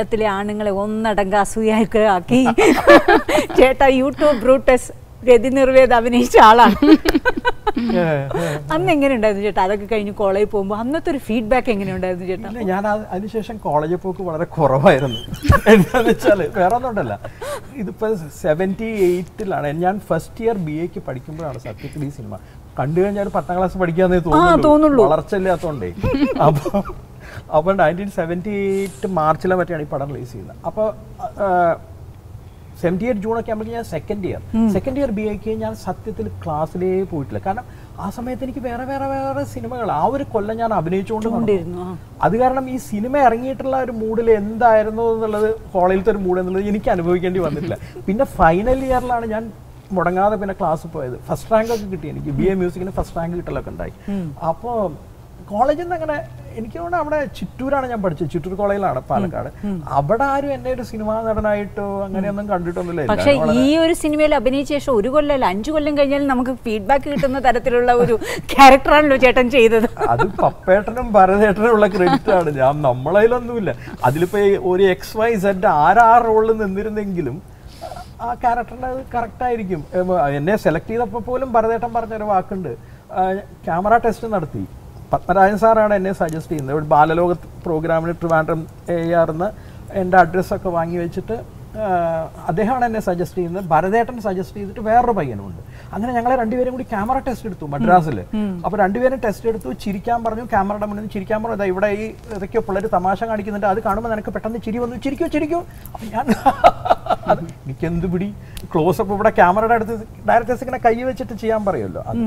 കേരളത്തിലെ ആണുങ്ങളെ ഒന്നടങ്ക അസൂയൊക്കെ ആക്കി ചേട്ടാ യൂട്യൂബ് ബ്രൂട്ടസ് രതി നിർവേദ അഭിനയിച്ച ആളാണ് അന്ന് എങ്ങനെ ഉണ്ടായിരുന്നു ചേട്ടാ അതൊക്കെ കഴിഞ്ഞ് കോളേജിൽ പോകുമ്പോൾ അന്നത്തെ ഒരു ഫീഡ്ബാക്ക് എങ്ങനെ ഉണ്ടായിരുന്നു ചേട്ടാ ഇല്ല ഞാൻ അത് അതിനുശേഷം കോളേജിൽ പോക്ക് വളരെ കുറവായിരുന്നു എന്താന്ന് വെച്ചാൽ വേറെ ഒന്നുണ്ടല്ല ഇതിപ്പോ സെവൻറ്റി എയ്റ്റിലാണ് ഞാൻ ഫസ്റ്റ് ഇയർ ബി എക്ക് പഠിക്കുമ്പോഴാണ് സത്യത്തിൽ ഈ സിനിമ കണ്ടു കഴിഞ്ഞാൽ ഒരു പത്താം ക്ലാസ് പഠിക്കാന്നേ തോന്നുള്ളൂ. തോന്നുള്ളൂ വളർച്ചയില്ലാത്തോണ്ടേ അപ്പോൾ അപ്പോൾ നയൻറ്റീൻ സെവൻറ്റി എയ്റ്റ് മാർച്ചിലെ മറ്റാണ് ഈ പടം റിലീസ് ചെയ്യുന്നത് അപ്പോൾ സെവൻറ്റി എയ്റ്റ് ജൂൺ ഒക്കെ ആകുമ്പോഴേക്കും ഞാൻ second year second year B എക്ക് ഞാൻ സത്യത്തിൽ ക്ലാസ്സിലേ പോയിട്ടില്ല കാരണം ആ സമയത്ത് എനിക്ക് വേറെ വേറെ വേറെ സിനിമകൾ ആ ഒരു കൊല്ലം ഞാൻ അഭിനയിച്ചുകൊണ്ട് നടന്നു. കൊണ്ടിരുന്നു ആ. അത് കാരണം ഈ സിനിമ ഇറങ്ങിയിട്ടുള്ള ഒരു മൂഡിൽ എന്തായിരുന്നു എന്നുള്ളത് കോളേജിലത്തെ ഒരു മൂഡ് എന്നുള്ളത് എനിക്ക് അനുഭവിക്കേണ്ടി വന്നിട്ടില്ല പിന്നെ ഫൈനൽ ഇയറിലാണ് ഞാൻ മുടങ്ങാതെ പിന്നെ ക്ലാസ് പോയത് ഫസ്റ്റ് റാങ്ക് ഒക്കെ കിട്ടി എനിക്ക് ബി എ മ്യൂസിക്കിന് ഫസ്റ്റ് റാങ്ക് കിട്ടലൊക്കെ ഉണ്ടായി അപ്പോൾ കോളേജിൽ നിന്ന് അങ്ങനെ എനിക്ക് തോന്നുന്നു അവിടെ ചിറ്റൂരാണ് ഞാൻ പഠിച്ചത് ചിറ്റൂർ കോളേജിലാണ് പാലക്കാട് അവിടെ ആരും എന്നെ ഒരു സിനിമാ നടനായിട്ടോ അങ്ങനെയൊന്നും കണ്ടിട്ടൊന്നുമില്ല പക്ഷെ എല്ലാവരും ഈ ഒരു സിനിമയിൽ അഭിനയിച്ച ശേഷം ഒരു കൊല്ലമല്ല അഞ്ചു കൊല്ലം കഴിഞ്ഞാൽ നമുക്ക് ഫീഡ്ബാക്ക് കിട്ടുന്ന തരത്തിലുള്ള ഒരു ക്യാരക്ടറാണല്ലോ ചേട്ടൻ ചെയ്തത് അത് പപ്പേട്ടനും ഭരതേട്ടനും ഉള്ള ക്രെഡിറ്റ് ആണ് ഞാൻ നമ്മളതിലൊന്നുമില്ല അതിലിപ്പോ ഈ ഒരു എക്സ് വൈ സെഡ് ആരാ റോളിൽ നിന്നിരുന്നെങ്കിലും ആ ക്യാരക്ടറിന് അത് കറക്റ്റ് ആയിരിക്കും ഏം, എന്നെ സെലക്ട് ചെയ്തപ്പോൾ പോലും ഭരതേട്ടൻ പറഞ്ഞൊരു വാക്കുണ്ട് ക്യാമറ ടെസ്റ്റ് നടത്തി പത്മരാജൻ സാറാണ് എന്നെ സജസ്റ്റ് ചെയ്യുന്നത് ഒരു ബാലലോക പ്രോഗ്രാമിന് ട്രിവാൻഡ്രം എ ആർന്ന് എൻ്റെ അഡ്രസ്സൊക്കെ വാങ്ങി വെച്ചിട്ട് ആ, അദ്ദേഹമാണ് എന്നെ സജസ്റ്റ് ചെയ്യുന്നത് ഭരതേട്ടൻ സജസ്റ്റ് ചെയ്തിട്ട് വേറൊരു പയ്യനുണ്ട് അങ്ങനെ ഞങ്ങളെ രണ്ടുപേരും കൂടി ക്യാമറ ടെസ്റ്റ് എടുത്തു മദ്രാസിൽ അപ്പോൾ രണ്ടുപേരും ടെസ്റ്റ് എടുത്തു ചിരിക്കാൻ പറഞ്ഞു ക്യാമറയുടെ മുന്നിൽ നിന്ന് ചിരിക്കാൻ പറഞ്ഞു "ദാ ഇവിടെ ഈ ഇതൊക്കെയോ പിള്ളേർ തമാശ കാണിക്കുന്നുണ്ട് അത് കാണുമ്പോൾ നിനക്ക് പെട്ടെന്ന് ചിരി വന്നു ചിരിക്കോ ചിരിക്കോ അപ്പം ഞാൻ അത് എനിക്ക് എന്ത് പിടി ക്ലോസ് അപ്പ് ഇവിടെ ക്യാമറയുടെ അടുത്ത് ഡയറക്ടേഴ്സ് ഇങ്ങനെ കൈ വെച്ചിട്ട് ചെയ്യാൻ പറയുമല്ലോ അത്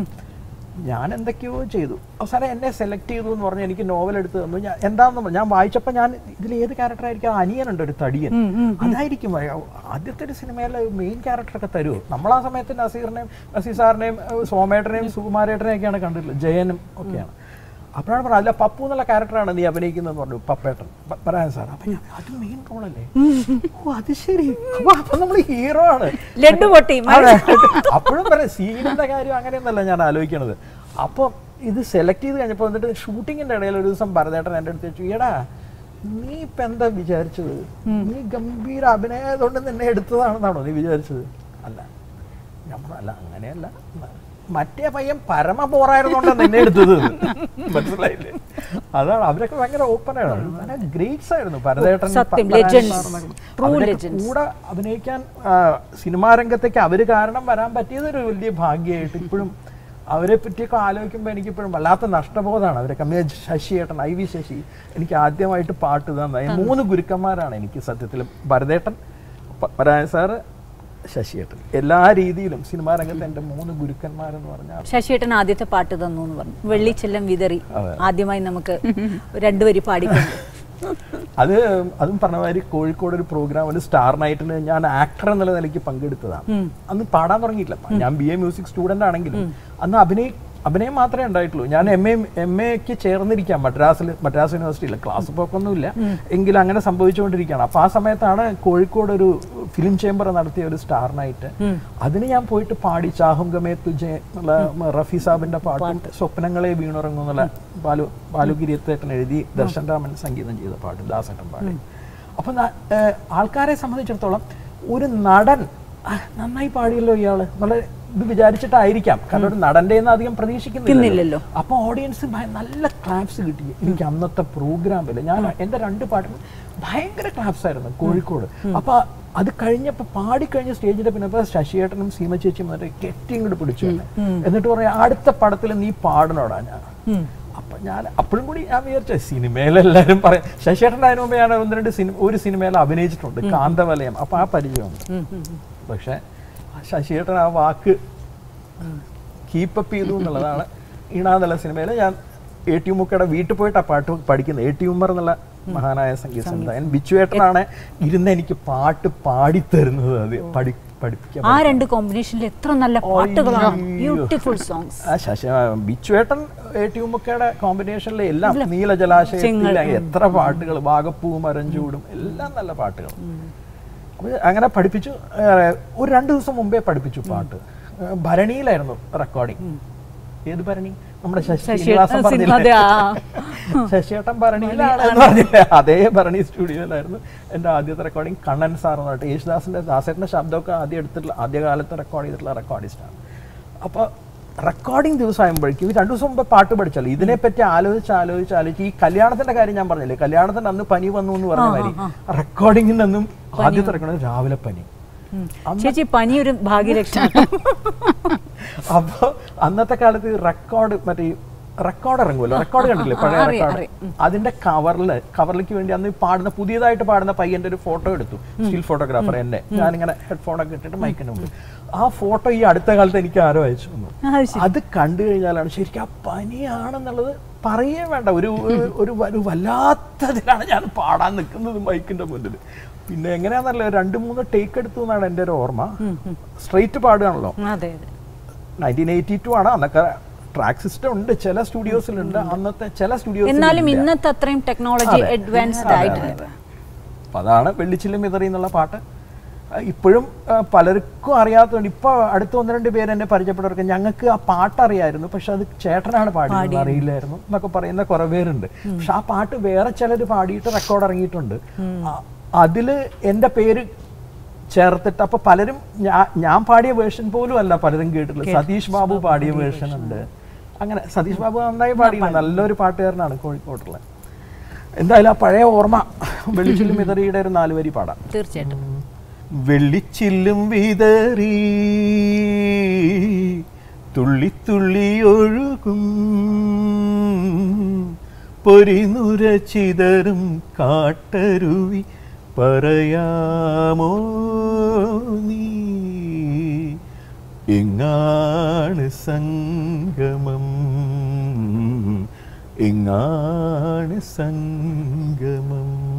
ഞാൻ എന്തൊക്കെയോ ചെയ്തു അവസാനം എന്നെ സെലക്ട് ചെയ്തു എന്ന് പറഞ്ഞ് എനിക്ക് നോവൽ എടുത്ത് തന്നു ഞാൻ എന്താണെന്ന് പറഞ്ഞ് ഞാൻ വായിച്ചപ്പോൾ ഞാൻ ഇതിൽ ഏത് ക്യാരക്ടർ ആയിരിക്കും അനിയനുണ്ട് ഒരു തടിയൻ അതായിരിക്കും അയ്യോ, ആദ്യത്തെ ഒരു സിനിമയിലെ മെയിൻ ക്യാരക്ടറൊക്കെ തരുമോ നമ്മൾ ആ സമയത്ത് നസീറിനെയും നസീർ സാറിനെയും ഏഹ്, സോമേട്ടനെയും സുകുമാരേട്ടനെയും ഒക്കെയാണ് കണ്ടിട്ടുള്ളത് ജയനും ഒക്കെയാണ് അപ്പോഴാണ് പറഞ്ഞത് അല്ല പപ്പു എന്നുള്ള ക്യാരക്ടറാണ് നീ അഭിനയിക്കുന്നതെന്ന് പറഞ്ഞു പപ്പേട്ടൻ പരായൻ സാർ അപ്പൊ ഞാൻ അത് മെയിൻ റോളല്ലേ ഓ അത് ശരി അപ്പൊ അപ്പൊ നമ്മൾ ഹീറോ ആണ് ലഡു പൊട്ടി അതെ. അപ്പോഴും പറയാം സീനിന്റെ കാര്യം അങ്ങനെയൊന്നല്ല ഞാൻ ആലോചിക്കണത് അപ്പോൾ ഇത് സെലക്ട് ചെയ്ത് കഴിഞ്ഞപ്പോൾ എന്നിട്ട് ഷൂട്ടിങ്ങിന്റെ ഇടയിൽ ഒരു ദിവസം ഭരതേട്ടൻ എൻ്റെ അടുത്ത് ചോദിച്ചു എടാ നീ ഇപ്പൊ എന്താ വിചാരിച്ചത് നീ ഗംഭീര അഭിനയതുകൊണ്ട് നിന്നെ എടുത്തതാണെന്നാണോ നീ വിചാരിച്ചത് അല്ല ഞാൻ പറഞ്ഞു, അല്ല അങ്ങനെയല്ല മറ്റേ പയ്യൻ പരമ പോറായിരുന്നോണ്ടാണ് നിന്നെ എടുത്തത് എന്ന്." മനസ്സിലായില്ലേ അതാണ് അവരൊക്കെ ഭയങ്കര ഓപ്പൺ ആണ് ഗ്രേറ്റ്സ് ആയിരുന്നു ഭരതേട്ടൻ സത്യം, പത്മനാഭൻ legends. സാറെന്നൊക്കെ. True അവരൊക്കെ legends. കൂടെ അഭിനയിക്കാൻ ആ, സിനിമാ രംഗത്തേക്ക് അവര് കാരണം വരാൻ പറ്റിയത് ഒരു വലിയ ഭാഗ്യമായിട്ട് ഇപ്പോഴും അവരെ പറ്റിയൊക്കെ ആലോചിക്കുമ്പോൾ എനിക്കിപ്പോഴും വല്ലാത്ത നഷ്ടബോധമാണ് അവരൊക്കെ അമ്മ ശശിയേട്ടൻ ഐ വി ശശി എനിക്ക് ആദ്യമായിട്ട് പാട്ട് തന്ന മൂന്ന് ഗുരുക്കന്മാരാണ് എനിക്ക് സത്യത്തിൽ ഭരതേട്ടൻ പരായ സാറ് ശശിയേട്ടൻ എല്ലാ രീതിയിലും സിനിമാ രംഗത്ത് എൻ്റെ മൂന്ന് ഗുരുക്കന്മാരെന്ന് പറഞ്ഞാൽ ശശിയേട്ടൻ ആദ്യത്തെ പാട്ട് തന്നു എന്ന് പറഞ്ഞു വെള്ളിച്ചെല്ലം വിതറി അതെ. ആദ്യമായി നമുക്ക് രണ്ടുവരി പാടിക്കൊണ്ട് അത് അതും പറഞ്ഞ മാതിരി കോഴിക്കോട് ഒരു പ്രോഗ്രാം ഒരു സ്റ്റാർ നൈറ്റിന് ഞാൻ ആക്ടർ എന്നുള്ള നിലയ്ക്ക് പങ്കെടുത്തതാണ് അന്ന് പാടാൻ തുടങ്ങിയിട്ടില്ല ഞാൻ ബി എ മ്യൂസിക് സ്റ്റുഡന്റ് ആണെങ്കിലും അന്ന് അഭിനയ അഭിനയം മാത്രമേ ഉണ്ടായിട്ടുള്ളൂ ഞാൻ എം എ എം എക്ക് ചേർന്നിരിക്കാം മദ്രാസിൽ മദ്രാസ് യൂണിവേഴ്സിറ്റിയിൽ ക്ലാസ് പോക്കൊന്നുമില്ല എങ്കിലും അങ്ങനെ സംഭവിച്ചുകൊണ്ടിരിക്കുകയാണ് അപ്പൊ ആ സമയത്താണ് കോഴിക്കോട് ഒരു ഫിലിം ചേംബർ നടത്തിയ ഒരു സ്റ്റാർ നൈറ്റ് അതിന് ഞാൻ പോയിട്ട് പാടി ചാഹും ഗമേ തുജെ എന്നുള്ള റഫി സാബിന്റെ പാട്ടും സ്വപ്നങ്ങളെ വീണുറങ്ങും എന്നുള്ള ബാലു ബാലുഗിരിയത്തേട്ടൻ എഴുതി ദർശൻ രാമൻ സംഗീതം ചെയ്ത പാട്ട് ദാസേട്ടൻ പാടി അപ്പൊ ന- ഏഹ് ആൾക്കാരെ സംബന്ധിച്ചിടത്തോളം ഒരു നടൻ "ആ, നന്നായി പാടിയല്ലോ ഇയാള് എന്നുള്ള ഇത് വിചാരിച്ചിട്ടായിരിക്കാം കാരണം ഒരു നടന്റെ അധികം പ്രതീക്ഷിക്കുന്നില്ലല്ലോ ഇല്ലല്ലോ. അപ്പൊ ഓഡിയൻസ് നല്ല ക്ലാപ്സ് കിട്ടി എനിക്ക് അന്നത്തെ പ്രോഗ്രാമിൽ ഞാൻ എന്റെ രണ്ട് പാട്ടും ഭയങ്കര ക്ലാപ്സ് ആയിരുന്നു കോഴിക്കോട് അപ്പൊ അത് കഴിഞ്ഞപ്പോ പാടിക്കഴിഞ്ഞ സ്റ്റേജിന്റെ പിന്നെ ഇപ്പൊ ശശിയേട്ടനും സീമ ചേച്ചിയും വന്നിട്ട് കെട്ടി ഇങ്ങോട്ട് പിടിച്ചു എന്നെ. എന്നിട്ട് പറയാ അടുത്ത പടത്തിൽ നീ പാടണോടാ ഞാൻ അപ്പൊ ഞാൻ അപ്പോഴും കൂടി ഞാൻ വിചാരിച്ച സിനിമയിലെല്ലാരും പറയാം ശശിയേട്ടൻ്റെ അതിന് മുമ്പ് ഞാൻ ഒന്ന് രണ്ട് സിനിമ ഒരു സിനിമയിൽ അഭിനയിച്ചിട്ടുണ്ട് കാന്തവലയം അപ്പൊ ആ പരിചയമുണ്ട് പക്ഷെ ശശിയേട്ടൻ ആ വാക്ക് കീപ്പപ്പ് ചെയ്തു എന്നുള്ളതാണ് ഈണ എന്നുള്ള സിനിമയിൽ ഞാൻ എ ടി മുക്കയുടെ വീട്ടിൽ പോയിട്ട് ആ പാട്ട് പഠിക്കുന്നത് എ ടി ഉമ്മർ എന്നുള്ള മഹാനായ സംഗീത സംവിധായകൻ ബിച്ചുവേട്ടനാണ് ഇരുന്ന് എനിക്ക് പാട്ട് പാടിത്തരുന്നത് അത് പഠി പഠിപ്പിക്കാൻ ആ രണ്ട് കോമ്പിനേഷനിൽ എത്ര നല്ല പാട്ടുകളാണ് ബ്യൂട്ടിഫുൾ സോങ്സ് ആ ശശി ആ ബിച്ചുവേട്ടൻ എ ടി ഉമ്മക്കയുടെ കോമ്പിനേഷനിൽ എല്ലാം നീല ജലാശയത്തിൽ എത്ര പാട്ടുകൾ വാഗപ്പൂവും മരഞ്ചൂടും എല്ലാം നല്ല പാട്ടുകൾ അപ്പൊ അങ്ങനെ പഠിപ്പിച്ചു ഏ, ഒരു രണ്ട് ദിവസം മുമ്പേ പഠിപ്പിച്ചു പാട്ട് ഏ, ഭരണിയിലായിരുന്നു റെക്കോർഡിങ് ഏത് ഭരണി നമ്മുടെ ശശി ശശി ശ്രീനിവാസൻ സിനിമ അതെ, പറഞ്ഞില്ലേ ആ. ശശിയേട്ടൻ ഭരണിയിലാണ് എന്ന് പറഞ്ഞില്ലേ അതേ ഭരണി സ്റ്റുഡിയോയിലായിരുന്നു എൻ്റെ ആദ്യത്തെ റെക്കോർഡിങ് കണ്ണൻ സാർ എന്ന് പറഞ്ഞിട്ട് യേശുദാസിൻ്റെ ദാസേട്ടൻ്റെ ശബ്ദമൊക്കെ ആദ്യം എടുത്തിട്ടുള്ള ആദ്യകാലത്ത് റെക്കോർഡ് ചെയ്തിട്ടുള്ള റെക്കോർഡിസ്റ്റാണ് അപ്പോൾ റെക്കോർഡിംഗ് ദിവസമാകുമ്പോഴേക്കും ഈ രണ്ടു ദിവസം മുമ്പ് പാട്ട് പഠിച്ചല്ലോ ഇതിനെപ്പറ്റി ആലോചിച്ച് ആലോചിച്ച് ആലോചിച്ച് ഈ കല്യാണത്തിന്റെ കാര്യം ഞാൻ പറഞ്ഞില്ലേ കല്യാണത്തിന് അന്ന് പനി വന്നു എന്ന് പറഞ്ഞ മാതിരി റെക്കോർഡിങ്ങിന് അന്നും ആദ്യത്തെ റെക്കോർഡിങ് രാവിലെ പനി ഉം. ചേച്ചി പനി ഒരു ഭാഗ്യലക്ഷണം അപ്പോൾ അന്നത്തെ കാലത്ത് റെക്കോർഡ് മറ്റേ റെക്കോർഡ് ഇറങ്ങുമല്ലോ റെക്കോർഡ് കണ്ടില്ലേ പഴയ അറിയാം, റെക്കോർഡ് അതിന്റെ കവറിൽ കവറിലേക്ക് വേണ്ടി അന്ന് ഈ പാടുന്ന പുതിയതായിട്ട് പാടുന്ന പയ്യന്റെ ഒരു ഫോട്ടോ എടുത്തു സ്റ്റിൽ ഫോട്ടോഗ്രാഫർ എന്നെ ഞാനിങ്ങനെ ഹെഡ്ഫോൺ ഒക്കെ ഇട്ടിട്ട് മൈക്കിന്റെ മുമ്പിൽ ആ ഫോട്ടോ ഈ അടുത്ത കാലത്ത് എനിക്ക് ആരോ അയച്ചു തന്നു അത് ശരി. അത് കണ്ടു കഴിഞ്ഞാലാണ് ശരിക്കും ആ പനിയാണെന്നുള്ളത് പറയേ വേണ്ട ഒരു ഒരു- ഒരു വ- ഒരു വല്ലാത്തതിലാണ് ഞാൻ പാടാൻ നിൽക്കുന്നത് മൈക്കിന്റെ മുന്നിൽ പിന്നെ എങ്ങനെയാണെന്നല്ല രണ്ട് മൂന്ന് ടേക്ക് എടുത്തു എന്നാണ് എൻ്റെ ഒരു ഓർമ്മ സ്ട്രെയിറ്റ് പാടുകയാണല്ലോ അതെ അതെ നയൻറ്റീൻ എയ്റ്റി ടു ആണ് അന്നൊക്കെ ട്രാക്ക് സിസ്റ്റം ഉണ്ട് ചില സ്റ്റുഡിയോസിലുണ്ട് അന്നത്തെ ചില സ്റ്റുഡിയോസ് എന്നാലും ഇന്നത്തെ അത്രയും ടെക്നോളജി അഡ്വാൻസ്ഡ് ആയിട്ടില്ല അപ്പൊ അതാണ് വെള്ളിച്ചില്ലും മിതറി എന്നുള്ള പാട്ട് ആ, ഇപ്പോഴും ആ, പലർക്കും അറിയാത്തതുകൊണ്ട് ഇപ്പൊ അടുത്ത ഒന്ന് രണ്ട് പേര് എന്നെ പരിചയപ്പെട്ടവർക്ക് ഞങ്ങൾക്ക് ആ പാട്ട് അറിയായിരുന്നു പക്ഷെ അത് ചേട്ടനാണ് പാടിയത് അറിയില്ലായിരുന്നു എന്നൊക്കെ പറയുന്ന കുറെ പേരുണ്ട് പക്ഷെ ആ പാട്ട് വേറെ ചിലർ പാടിയിട്ട് റെക്കോർഡ് ഇറങ്ങിയിട്ടുണ്ട് ആ, അതില് എൻ്റെ പേര് ചേർത്തിട്ട് അപ്പൊ പലരും ഞാ- ഞാൻ പാടിയ വേർഷൻ പോലും അല്ല പലരും കേട്ടിട്ടുള്ളത് സതീഷ് ബാബു പാടിയ വേർഷൻ ഉണ്ട് അങ്ങനെ സതീഷ് ബാബു നന്നായി പാടിയില്ല നല്ലൊരു പാട്ടുകാരനാണ് കോഴിക്കോട്ടുള്ള എന്തായാലും ആ പഴയ ഓർമ്മ വെള്ളിച്ചില്ലും വിതറിയുടെ ഒരു നാല് വരി പാടാം തീർച്ചയായിട്ടും വെള്ളിച്ചില്ലും വിതറി തുള്ളി തുള്ളി ഒഴുകും പൊരിനുര ചിതറും കാട്ടരുവി പറയാമോ നീ എങ്ങാണ് സംഗമം എങ്ങാണ് സംഗമം